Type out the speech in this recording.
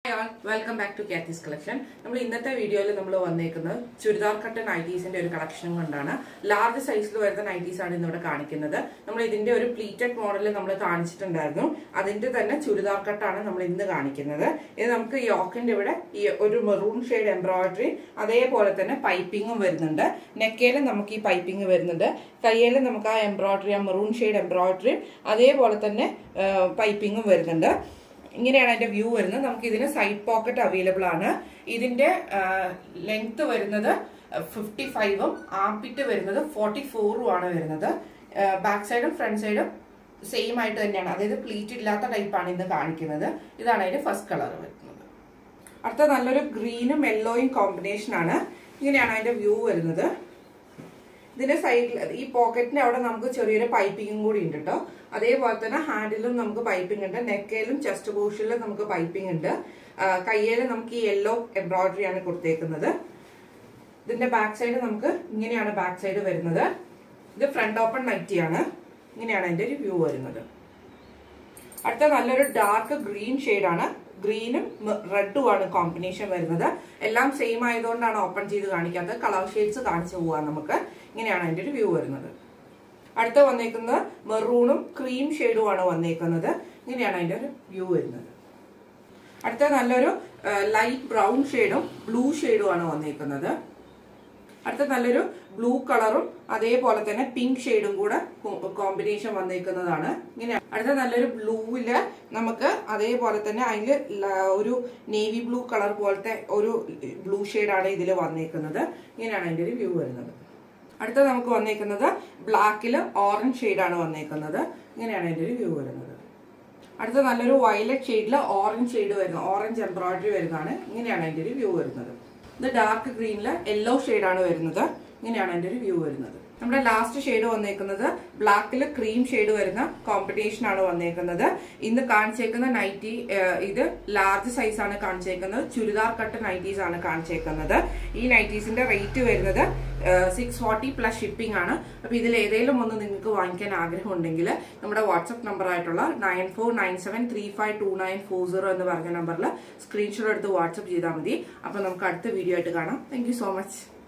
welcome back to Kathy's collection നമ്മൾ ഇന്നത്തെ വീഡിയോയിൽ നമ്മൾ വന്നേക്കുന്നത് ചുരിദാർ കട്ട് നൈറ്റീസിന്റെ ഒരു കളക്ഷൻ കൊണ്ടാണ് ലാർജ് സൈസിൽ വരുന്ന നൈറ്റീസ് ആണ് ഇന്നിവിടെ കാണിക്കുന്നത് നമ്മൾ ഇതിന്റെ ഒരു പ്ലീറ്റഡ് മോഡൽ നമ്മൾ കാണിച്ചിട്ടുണ്ടായിരുന്നു അതിന്റെ തന്നെ ചുരിദാർ കട്ടാണ് നമ്മൾ ഇന്ന് കാണിക്കുന്നത് ഇത് നമുക്ക് യോക്കിന്റെ ഇവിടെ ഈ ഒരു മെറൂൺ ഷെയ്ഡ് എംബ്രോയിഡറി അതേപോലെ തന്നെ പൈപ്പിങ്ങും വരുന്നുണ്ട് നെക്കയിലും നമുക്ക് ഈ പൈപ്പിംഗ് വരുന്നുണ്ട് കയ്യിലും നമുക്ക് ആ എംബ്രോയിഡറി ആ മെറൂൺ ഷെയ്ഡ് എംബ്രോയിഡറി അതേപോലെ തന്നെ പൈപ്പിങ്ങും വരുന്നുണ്ട് ഇങ്ങനെയാണ് അതിന്റെ വ്യൂ വരുന്നത് നമുക്ക് ഇതിന് സൈഡ് പോക്കറ്റ് അവൈലബിൾ ആണ് ഇതിന്റെ ലെങ്ത് വരുന്നത് ഫിഫ്റ്റി ഫൈവും ആംപിറ്റ് വരുന്നത് ഫോർട്ടി ഫോറും ആണ് വരുന്നത് ബാക്ക് സൈഡും ഫ്രണ്ട് സൈഡും സെയിം ആയിട്ട് തന്നെയാണ് അതായത് പ്ലീറ്റ് ഇല്ലാത്ത ടൈപ്പാണ് ഇന്ന് കാണിക്കുന്നത് ഇതാണ് അതിന്റെ ഫസ്റ്റ് കളർ വരുന്നത് അടുത്ത നല്ലൊരു ഗ്രീനും യെല്ലോയും കോമ്പിനേഷൻ ആണ് ഇങ്ങനെയാണ് അതിന്റെ വ്യൂ വരുന്നത് ഇതിന്റെ സൈഡിൽ ഈ പോക്കറ്റിന്റെ അവിടെ നമുക്ക് ചെറിയൊരു പൈപ്പിങ്ങും കൂടി ഉണ്ട് കേട്ടോ അതേപോലെ തന്നെ ഹാൻഡിലും നമുക്ക് പൈപ്പിംഗ് ഉണ്ട് നെക്കയിലും ചെസ്റ്റ് പോർഷനിലും നമുക്ക് പൈപ്പിംഗ് ഉണ്ട് കയ്യിലും നമുക്ക് ഈ യെല്ലോ എംബ്രോയിഡറി ആണ് കൊടുത്തേക്കുന്നത് ഇതിന്റെ ബാക്ക് സൈഡ് നമുക്ക് ഇങ്ങനെയാണ് ബാക്ക് സൈഡ് വരുന്നത് ഇത് ഫ്രണ്ട് ഓപ്പൺ നൈറ്റിയാണ് ഇങ്ങനെയാണ് അതിന്റെ ഒരു വ്യൂ വരുന്നത് അടുത്ത നല്ലൊരു ഡാർക്ക് ഗ്രീൻ ആണ് ഗ്രീനും റെഡും ആണ് കോമ്പിനേഷൻ വരുന്നത് എല്ലാം സെയിം ആയതുകൊണ്ടാണ് ഓപ്പൺ ചെയ്ത് കാണിക്കാത്തത് കളർ ഷെയ്ഡ്സ് കാണിച്ചു പോവാം നമുക്ക് ഇങ്ങനെയാണ് അതിന്റെ ഒരു വ്യൂ വരുന്നത് അടുത്ത വന്നേക്കുന്നത് മെറൂണും ക്രീം ഷെയ്ഡുമാണ് വന്നേക്കുന്നത് ഇങ്ങനെയാണ് അതിന്റെ ഒരു വ്യൂ വരുന്നത് അടുത്ത നല്ലൊരു ലൈറ്റ് ബ്രൗൺ ഷെയ്ഡും ബ്ലൂ ഷെയ്ഡുമാണ് വന്നേക്കുന്നത് അടുത്ത നല്ലൊരു ബ്ലൂ കളറും അതേപോലെ തന്നെ പിങ്ക് ഷെയ്ഡും കൂടെ കോമ്പിനേഷൻ വന്നേക്കുന്നതാണ് ഇങ്ങനെ അടുത്ത നല്ലൊരു ബ്ലൂവില് നമുക്ക് അതേപോലെ തന്നെ അതിൽ ഒരു നേവി ബ്ലൂ കളർ പോലത്തെ ഒരു ബ്ലൂ ഷെയ്ഡാണ് ഇതിൽ വന്നേക്കുന്നത് ഇങ്ങനെയാണ് അതിന്റെ ഒരു വ്യൂ വരുന്നത് അടുത്ത നമുക്ക് വന്നേക്കുന്നത് ബ്ലാക്കിൽ ഓറഞ്ച് ഷെയ്ഡാണ് വന്നേക്കുന്നത് ഇങ്ങനെയാണ് അതിന്റെ ഒരു വ്യൂ വരുന്നത് അടുത്ത നല്ലൊരു വയലറ്റ് ഷെയ്ഡിൽ ഓറഞ്ച് ഷെയ്ഡ് വരുന്നത് ഓറഞ്ച് എംബ്രോയിഡറി വരുന്നതാണ് ഇങ്ങനെയാണ് അതിന്റെ ഒരു വ്യൂ വരുന്നത് ഇത് ഡാർക്ക് ഗ്രീനില് യെല്ലോ ആണ് വരുന്നത് ഇങ്ങനെയാണ് അതിന്റെ ഒരു വ്യൂ വരുന്നത് നമ്മുടെ ലാസ്റ്റ് ഷെയ്ഡ് വന്നേക്കുന്നത് ബ്ലാക്കിൽ ക്രീം ഷെയ്ഡ് വരുന്ന കോമ്പിനേഷൻ ആണ് വന്നേക്കുന്നത് ഇന്ന് കാണിച്ചേക്കുന്ന നൈറ്റി ഇത് ലാർജ് സൈസ് ആണ് കാണിച്ചേക്കുന്നത് ചുരിദാർ കട്ട് നൈറ്റീസ് ആണ് കാണിച്ചേക്കുന്നത് ഈ നൈറ്റീസിന്റെ റേറ്റ് വരുന്നത് സിക്സ് ഫോർട്ടി പ്ലസ് ഷിപ്പിംഗ് ആണ് അപ്പൊ ഇതിൽ ഏതെങ്കിലും ഒന്ന് നിങ്ങൾക്ക് വാങ്ങിക്കാൻ ആഗ്രഹം ഉണ്ടെങ്കിൽ നമ്മുടെ വാട്സപ്പ് നമ്പർ ആയിട്ടുള്ള nine four nine seven three five two nine four zero എന്ന് പറഞ്ഞ നമ്പറിൽ സ്ക്രീൻഷോട്ട് എടുത്ത് വാട്സപ്പ് ചെയ്താൽ മതി അപ്പൊ നമുക്ക് അടുത്ത വീഡിയോ ആയിട്ട് കാണാം താങ്ക് സോ മച്ച്